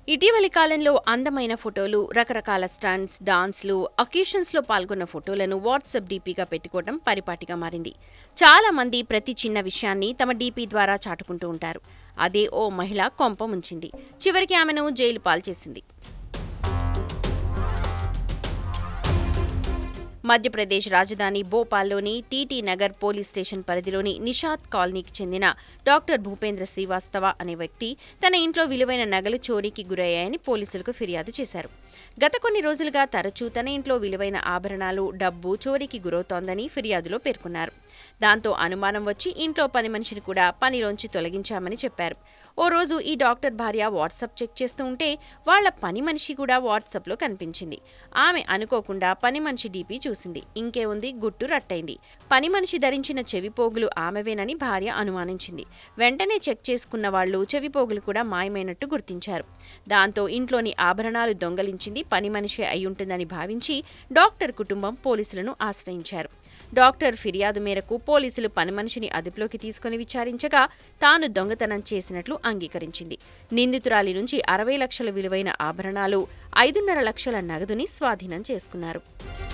ఇటీవలి కాలంలో అందమైన ఫోటోలు రకరకాల స్టంట్స్ డాన్స్లు అకేషన్స్లో పాల్గొన్న ఫోటోలను వాట్సాప్ డీపీగా పెట్టుకోవడం పరిపాటిగా మారింది చాలా మంది ప్రతి చిన్న విషయాన్ని తమ డీపీ ద్వారా చాటుకుంటూ ఉంటారు అదే ఓ మహిళ కొంప ముంచింది చివరికి ఆమెను జైలు పాల్చేసింది మధ్యప్రదేశ్ రాజధాని భోపాల్లోని టీటీ నగర్ పోలీస్ స్టేషన్ పరిధిలోని నిషాద్ కాలనీకి చెందిన డాక్టర్ భూపేంద్ర శ్రీవాస్తవ అనే వ్యక్తి తన ఇంట్లో విలువైన నగలు చోరీకి గురయ్యాయని పోలీసులకు ఫిర్యాదు చేశారు గత కొన్ని రోజులుగా తరచూ తన ఇంట్లో విలువైన ఆభరణాలు డబ్బు చోరీకి గురవుతోందని ఫిర్యాదులో పేర్కొన్నారు దాంతో అనుమానం వచ్చి ఇంట్లో పని మనిషిని కూడా పనిలోంచి తొలగించామని చెప్పారు ఓ రోజు ఈ డాక్టర్ భార్య వాట్సాప్ చెక్ చేస్తూ ఉంటే వాళ్ల పని మనిషి కూడా వాట్సాప్లో కనిపించింది ఆమె అనుకోకుండా పని మనిషి డీపీ చూసింది ఇంకే ఉంది గుట్టు రట్టయింది పని మనిషి ధరించిన చెవిపోగులు ఆమెవేనని భార్య అనుమానించింది వెంటనే చెక్ చేసుకున్న వాళ్ళు చెవిపోగులు కూడా మాయమైనట్టు గుర్తించారు దాంతో ఇంట్లోని ఆభరణాలు దొంగలించింది పని మనిషి అయ్యుంటుందని భావించి డాక్టర్ కుటుంబం పోలీసులను ఆశ్రయించారు డాక్టర్ ఫిర్యాదు మేరకు పోలీసులు పని మనిషిని అదుపులోకి తీసుకుని విచారించగా తాను దొంగతనం చేసినట్లు అంగీకరించింది నిందితురాలి నుంచి అరవై లక్షల విలువైన ఆభరణాలు ఐదున్నర లక్షల నగదుని స్వాధీనం చేసుకున్నారు